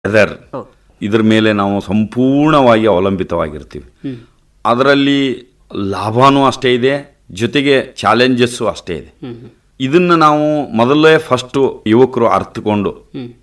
Weather ಹೌದು ಇದ್ರ ಮೇಲೆ ನಾವು ಸಂಪೂರ್ಣವಾಗಿ ಅವಲಂಬಿತವಾಗಿರ್ತೀವಿ ಅದರಲ್ಲಿ ಲಾಭನೂ ಅಷ್ಟೇ ಇದೆ ಜೊತೆಗೆ ಚಾಲೆಂಜಸ್ಸು ಅಷ್ಟೇ ಇದೆ ಇದನ್ನು ನಾವು ಮೊದಲೇ ಫಸ್ಟು ಯುವಕರು ಅರ್ಥಕೊಂಡು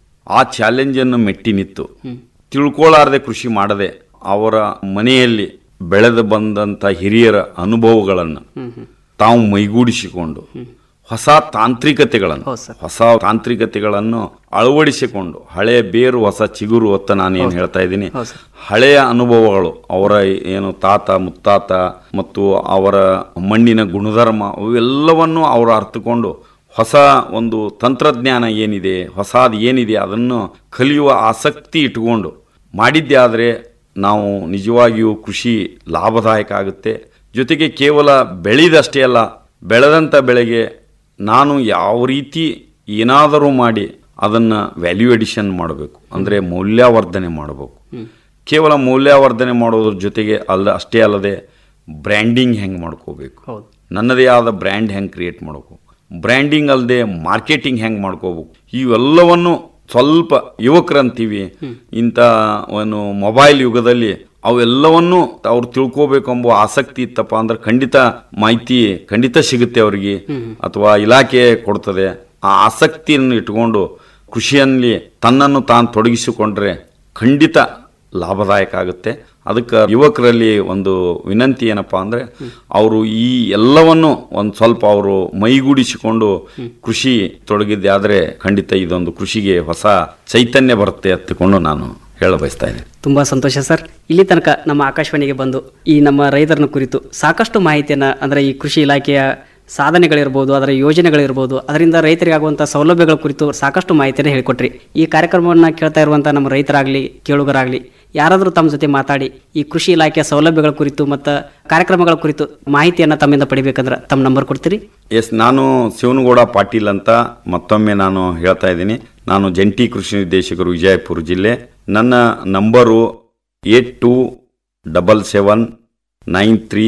ಆ ಚಾಲೆಂಜನ್ನು ಮೆಟ್ಟಿ ನಿಂತು ತಿಳ್ಕೊಳ್ಳಾರದೆ ಕೃಷಿ ಮಾಡದೆ ಅವರ ಮನೆಯಲ್ಲಿ ಬೆಳೆದು ಬಂದಂಥ ಹಿರಿಯರ ಅನುಭವಗಳನ್ನು ತಾವು ಮೈಗೂಡಿಸಿಕೊಂಡು ಹೊಸ ತಾಂತ್ರಿಕತೆಗಳನ್ನು ಹೌದು ಸರ್. ಹೊಸ ತಾಂತ್ರಿಕತೆಗಳನ್ನು ಅಳವಡಿಸಿಕೊಂಡು ಹಳೆಯ ಬೇರು ಹೊಸ ಚಿಗುರು ಅಂತ ನಾನು ಏನು ಹೇಳ್ತಾ ಇದ್ದೀನಿ ಹೌದು ಸರ್. ಹಳೆಯ ಅನುಭವಗಳು ಅವರ ಏನು ತಾತ ಮುತ್ತಾತ ಮತ್ತು ಅವರ ಮಣ್ಣಿನ ಗುಣಧರ್ಮ ಅವೆಲ್ಲವನ್ನು ಅವರು ಅರ್ಥಕೊಂಡು ಹೊಸ ಒಂದು ತಂತ್ರಜ್ಞಾನ ಏನಿದೆ ಹೊಸದು ಏನಿದೆ ಅದನ್ನು ಕಲಿಯುವ ಆಸಕ್ತಿ ಇಟ್ಕೊಂಡು ಮಾಡಿದ್ದೇ ಆದರೆ ನಾವು ನಿಜವಾಗಿಯೂ ಕೃಷಿ ಲಾಭದಾಯಕ ಆಗುತ್ತೆ ಜೊತೆಗೆ ಕೇವಲ ಬೆಳೆದಷ್ಟೇ ಅಲ್ಲ ಬೆಳೆದಂಥ ಬೆಳೆಗೆ ನಾನು ಯಾವ ರೀತಿ ಏನಾದರೂ ಮಾಡಿ ಅದನ್ನು ವ್ಯಾಲ್ಯೂ ಎಡಿಷನ್ ಮಾಡಬೇಕು ಅಂದರೆ ಮೌಲ್ಯವರ್ಧನೆ ಮಾಡಬೇಕು ಕೇವಲ ಮೌಲ್ಯವರ್ಧನೆ ಮಾಡೋದ್ರ ಜೊತೆಗೆ ಅಲ್ಲ ಅಷ್ಟೇ ಅಲ್ಲದೆ ಬ್ರ್ಯಾಂಡಿಂಗ್ ಹೆಂಗೆ ಮಾಡ್ಕೋಬೇಕು ಹೌದು ನನ್ನದೇ ಆದ ಬ್ರ್ಯಾಂಡ್ ಹೆಂಗೆ ಕ್ರಿಯೇಟ್ ಮಾಡಬೇಕು ಬ್ರ್ಯಾಂಡಿಂಗ್ ಅಲ್ಲದೆ ಮಾರ್ಕೆಟಿಂಗ್ ಹೆಂಗೆ ಮಾಡ್ಕೋಬೇಕು ಇವೆಲ್ಲವನ್ನು ಸ್ವಲ್ಪ ಯುವಕರಂತೀವಿ ಇಂಥ ಒಂದು ಮೊಬೈಲ್ ಯುಗದಲ್ಲಿ ಅವೆಲ್ಲವನ್ನು ಅವ್ರು ತಿಳ್ಕೋಬೇಕೆಂಬ ಆಸಕ್ತಿ ಇತ್ತಪ್ಪ ಅಂದ್ರೆ ಖಂಡಿತ ಮಾಹಿತಿ ಖಂಡಿತ ಸಿಗುತ್ತೆ ಅವರಿಗೆ ಅಥವಾ ಇಲಾಖೆ ಕೊಡ್ತದೆ ಆ ಆಸಕ್ತಿಯನ್ನು ಇಟ್ಕೊಂಡು ಕೃಷಿಯಲ್ಲಿ ತನ್ನನ್ನು ತಾನು ತೊಡಗಿಸಿಕೊಂಡ್ರೆ ಖಂಡಿತ ಲಾಭದಾಯಕ ಆಗುತ್ತೆ ಅದಕ್ಕೆ ಯುವಕರಲ್ಲಿ ಒಂದು ವಿನಂತಿ ಏನಪ್ಪ ಅಂದರೆ ಅವರು ಈ ಎಲ್ಲವನ್ನು ಒಂದು ಸ್ವಲ್ಪ ಅವರು ಮೈಗೂಡಿಸಿಕೊಂಡು ಕೃಷಿ ತೊಡಗಿದ್ದೆ ಆದರೆ ಖಂಡಿತ ಇದೊಂದು ಕೃಷಿಗೆ ಹೊಸ ಚೈತನ್ಯ ಬರುತ್ತೆ ಹತ್ತಿಕೊಂಡು ನಾನು ಹೇಳ ಬಯಸ್ತಾ ಇದ್ದೀನಿ ತುಂಬ ಸಂತೋಷ ಸರ್ ಇಲ್ಲಿ ತನಕ ನಮ್ಮ ಆಕಾಶವಾಣಿಗೆ ಬಂದು ಈ ನಮ್ಮ ರೈತರನ್ನ ಕುರಿತು ಸಾಕಷ್ಟು ಮಾಹಿತಿಯನ್ನು ಅಂದರೆ ಈ ಕೃಷಿ ಇಲಾಖೆಯ ಸಾಧನೆಗಳಿರ್ಬೋದು ಅದರ ಯೋಜನೆಗಳಿರ್ಬೋದು ಅದರಿಂದ ರೈತರಿಗೆ ಆಗುವಂಥ ಸೌಲಭ್ಯಗಳ ಕುರಿತು ಸಾಕಷ್ಟು ಮಾಹಿತಿಯನ್ನು ಹೇಳಿಕೊಟ್ರಿ ಈ ಕಾರ್ಯಕ್ರಮವನ್ನು ಕೇಳ್ತಾ ಇರುವಂಥ ನಮ್ಮ ರೈತರಾಗಲಿ ಕೇಳುಗರಾಗಲಿ ಯಾರಾದರೂ ತಮ್ಮ ಜೊತೆ ಮಾತಾಡಿ ಈ ಕೃಷಿ ಇಲಾಖೆಯ ಸೌಲಭ್ಯಗಳ ಕುರಿತು ಮತ್ತು ಕಾರ್ಯಕ್ರಮಗಳ ಕುರಿತು ಮಾಹಿತಿಯನ್ನು ತಮ್ಮಿಂದ ಪಡಿಬೇಕಂದ್ರೆ ತಮ್ಮ ನಂಬರ್ ಕೊಡ್ತೀರಿ ಎಸ್ ನಾನು ಶಿವನಗೌಡ ಪಾಟೀಲ್ ಅಂತ ಮತ್ತೊಮ್ಮೆ ನಾನು ಹೇಳ್ತಾ ಇದ್ದೀನಿ ನಾನು ಜಂಟಿ ಕೃಷಿ ನಿರ್ದೇಶಕರು ವಿಜಯಪುರ ಜಿಲ್ಲೆ ನನ್ನ number eight two double seven nine three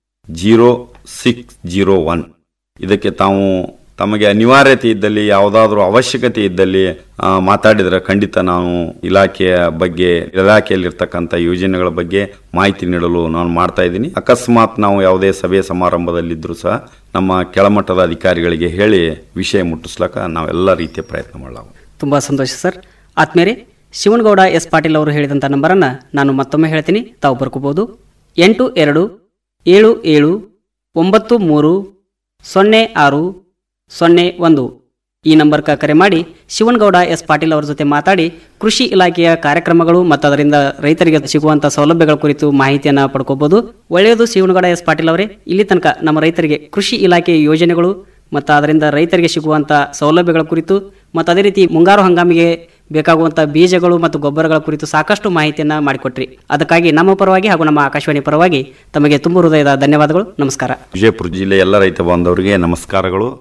zero six zero one ಇದಕ್ಕೆ ತಾವು ತಮಗೆ ಅನಿವಾರ್ಯತೆ ಇದ್ದಲ್ಲಿ ಯಾವುದಾದ್ರೂ ಅವಶ್ಯಕತೆ ಇದ್ದಲ್ಲಿ ಆ, ಮಾತಾಡಿದರೆ ಖಂಡಿತ ನಾವು ಇಲಾಖೆಯ ಬಗ್ಗೆ ಇಲಾಖೆಯಲ್ಲಿರ್ತಕ್ಕಂಥ ಯೋಜನೆಗಳ ಬಗ್ಗೆ ಮಾಹಿತಿ ನೀಡಲು ನಾನು ಮಾಡ್ತಾ ಇದ್ದೀನಿ ಅಕಸ್ಮಾತ್ ನಾವು ಯಾವುದೇ ಸಭೆ ಸಮಾರಂಭದಲ್ಲಿದ್ದರೂ ಸಹ ನಮ್ಮ ಕೆಳಮಟ್ಟದ ಅಧಿಕಾರಿಗಳಿಗೆ ಹೇಳಿ ವಿಷಯ ಮುಟ್ಟಿಸ್ಲಕ್ಕ ನಾವೆಲ್ಲ ರೀತಿಯ ಪ್ರಯತ್ನ ಮಾಡಲಾಗ ತುಂಬ ಸಂತೋಷ ಸರ್ ಆದ್ಮೇಲೆ ಶಿವನಗೌಡ ಎಸ್ ಪಾಟೀಲ್ ಅವರು ಹೇಳಿದಂಥ ನಂಬರನ್ನು ನಾನು ಮತ್ತೊಮ್ಮೆ ಹೇಳ್ತೀನಿ ತಾವು ಬರ್ಕೋಬೋದು ಎಂಟು ಎರಡು ಏಳು ಏಳು ಒಂಬತ್ತು ಮೂರು ಸೊನ್ನೆ ಆರು ಸೊನ್ನೆ ಒಂದು ಈ ನಂಬರ್ಗೆ ಕರೆ ಮಾಡಿ ಶಿವನಗೌಡ ಎಸ್ ಪಾಟೀಲ್ ಅವರ ಜೊತೆ ಮಾತಾಡಿ ಕೃಷಿ ಇಲಾಖೆಯ ಕಾರ್ಯಕ್ರಮಗಳು ಮತ್ತು ಅದರಿಂದ ರೈತರಿಗೆ ಸಿಗುವಂಥ ಸೌಲಭ್ಯಗಳ ಕುರಿತು ಮಾಹಿತಿಯನ್ನು ಪಡ್ಕೋಬಹುದು ಒಳ್ಳೆಯದು ಶಿವನಗೌಡ ಎಸ್ ಪಾಟೀಲ್ ಅವರೇ ಇಲ್ಲಿ ತನಕ ನಮ್ಮ ರೈತರಿಗೆ ಕೃಷಿ ಇಲಾಖೆಯ ಯೋಜನೆಗಳು ಮತ್ತು ಅದರಿಂದ ರೈತರಿಗೆ ಸಿಗುವಂಥ ಸೌಲಭ್ಯಗಳ ಕುರಿತು ಮತ್ತು ಅದೇ ರೀತಿ ಮುಂಗಾರು ಹಂಗಾಮಿಗೆ ಬೇಕಾಗುವಂಥ ಬೀಜಗಳು ಮತ್ತು ಗೊಬ್ಬರಗಳ ಕುರಿತು ಸಾಕಷ್ಟು ಮಾಹಿತಿಯನ್ನು ಮಾಡಿಕೊಟ್ರಿ ಅದಕ್ಕಾಗಿ ನಮ್ಮ ಪರವಾಗಿ ಹಾಗೂ ನಮ್ಮ ಆಕಾಶವಾಣಿ ಪರವಾಗಿ ತಮಗೆ ತುಂಬ ಹೃದಯದ ಧನ್ಯವಾದಗಳು ನಮಸ್ಕಾರ ವಿಜಯಪುರ ಜಿಲ್ಲೆ ಎಲ್ಲ ರೈತ ಬಾಂಧವರಿಗೆ ನಮಸ್ಕಾರಗಳು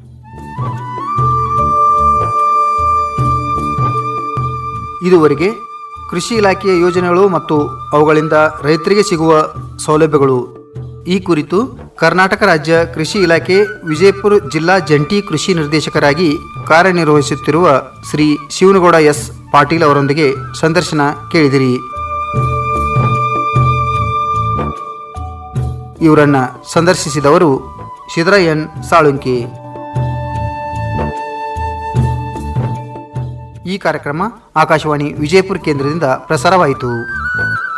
ಇದುವರೆಗೆ ಕೃಷಿ ಇಲಾಖೆಯ ಯೋಜನೆಗಳು ಮತ್ತು ಅವುಗಳಿಂದ ರೈತರಿಗೆ ಸಿಗುವ ಸೌಲಭ್ಯಗಳು ಈ ಕುರಿತು ಕರ್ನಾಟಕ ರಾಜ್ಯ ಕೃಷಿ ಇಲಾಖೆ ವಿಜಯಪುರ ಜಿಲ್ಲಾ ಜಂಟಿ ಕೃಷಿ ನಿರ್ದೇಶಕರಾಗಿ ಕಾರ್ಯನಿರ್ವಹಿಸುತ್ತಿರುವ ಶ್ರೀ ಶಿವನಗೌಡ ಎಸ್ ಪಾಟೀಲ್ ಅವರೊಂದಿಗೆ ಸಂದರ್ಶನ ಕೇಳಿದಿರಿ ಇವರನ್ನ ಸಂದರ್ಶಿಸಿದವರು ಸಿದ್ರಯ್ಯನ್ ಸಾಳುಂಕಿ ಈ ಕಾರ್ಯಕ್ರಮ ಆಕಾಶವಾಣಿ ವಿಜಯಪುರ ಕೇಂದ್ರದಿಂದ ಪ್ರಸಾರವಾಯಿತು